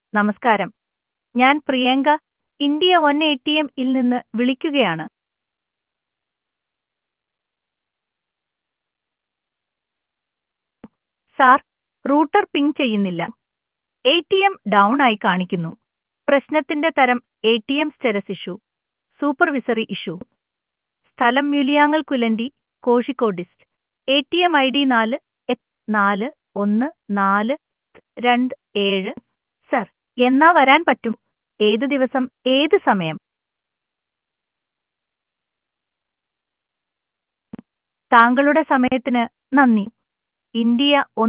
നമസ്കാരം ഞാൻ Priyanka India one A T M ഇൽ നിന്ന് വിളിക്കുകയാണ് സാർ റൂട്ടർ പിങ് ചെയ്യുന്നില്ല എ ടി എം ഡൗൺ ആയി കാണിക്കുന്നു പ്രശ്നത്തിന്റെ തരം A T M status issue supervisory issue സ്ഥലം Muliyangal Kulandi Kozhikode dist A T M I D നാല് എ- നാല് ഒന്ന് നാല് രണ്ട് ഏഴ് സർ എന്നാ വരാൻ പറ്റും ഏത് ദിവസം ഏത് സമയം താങ്കളുടെ സമയത്തിന് നന്ദി ഇന്ത്യ